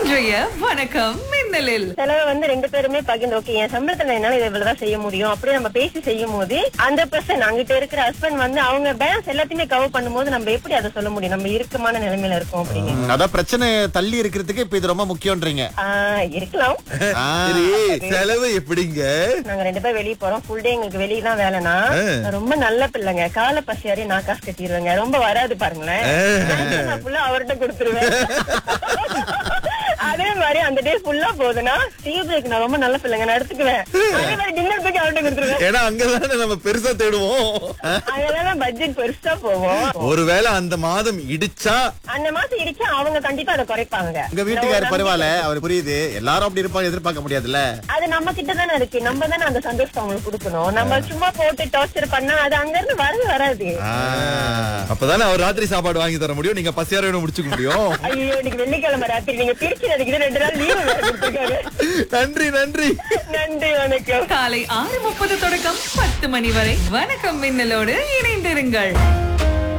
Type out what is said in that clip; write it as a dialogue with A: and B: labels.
A: இன்றைய வணக்கம் மின்னலில்
B: செலவை வந்து ரெண்டு பேருமே பகிர்ந்து ஓகே என் சம்பளத்துல என்னால இதை இவ்வளவுதான் செய்ய முடியும் அப்படி நம்ம பேசி செய்யும் போது அந்த பர்சன் அங்கிட்ட இருக்கிற ஹஸ்பண்ட் வந்து அவங்க பேலன்ஸ் எல்லாத்தையுமே கவர் பண்ணும்போது நம்ம எப்படி அதை சொல்ல முடியும் நம்ம இறுக்கமான நிலைமையில இருக்கோம் அப்படின்னு
C: ம், அதான் பிரச்சனை தள்ளி இருக்கிறதுக்கு இப்ப இது ரொம்ப முக்கியம்ன்றீங்க
B: ஆஹ் இருக்கலாம்
C: ஆ,
D: சரி செலவு எப்படிங்க
B: நாங்க ரெண்டு பேரும் வெளிய போறோம் ஃபுல் டே எங்களுக்கு வெளியே தான் வேலைனா நான் ரொம்ப நல்ல பிள்ளைங்க காலை பசியாரி நான் காசு கட்டிடுவேங்க ரொம்ப வராது பாருங்களேன் நான் ஃபுல்லா அவர்கிட்ட கொடுத்துருவேன் அதே மாதிரி அந்த டே ஃபுல்லா போகுதுன்னா டீ பிரேக் நான் ரொம்ப நல்ல பிள்ளைங்க நான் எடுத்துக்குவேன் அதே மாதிரி டின்னர் பிரேக் அவர்கிட்ட கொடுத்துருவேன்
D: ஏன்னா அங்கதானே நம்ம பெருசா தேடுவோம்
B: அதெல்லாம் பட்ஜெட் பெருசா போவோம்
D: ஒருவேளை அந்த மாதம் இடிச்சா
B: அந்த மாசம் இடிச்சா அவங்க கண்டிப்பா அதை குறைப்பாங்க
C: உங்க வீட்டுக்காரர் பரவாயில்ல அவர் புரியுது எல்லாரும் அப்படி இருப்பாங்க எதிர்பார்க்க முடியாதுல்ல
B: அது நம்ம கிட்ட தானே இருக்கு நம்ம தானே அந்த சந்தோஷத்தை அவங்களுக்கு கொடுக்கணும் நம்ம சும்மா போட்டு டார்ச்சர் பண்ணா அது அங்க இருந்து வரவே வராது
C: ஆ.
D: அப்பதானே அவர் ராத்திரி சாப்பாடு வாங்கி தர முடியும் நீங்க பசியார முடிச்சுக்க முடியும்
B: ஐயோ இன்னைக்கு வெள்ளிக்கிழமை ராத்திரி நீங்க திருச்சி நடிக்கிற ரெண்டு நாள் லீவு கொடுத்துருக்காரு
D: நன்றி நன்றி
B: நன்றி வணக்கம்
A: காலை ஆறு முப்பது தொடக்கம் பத்து மணி வரை வணக்கம் மின்னலோடு இணைந்திருங்கள்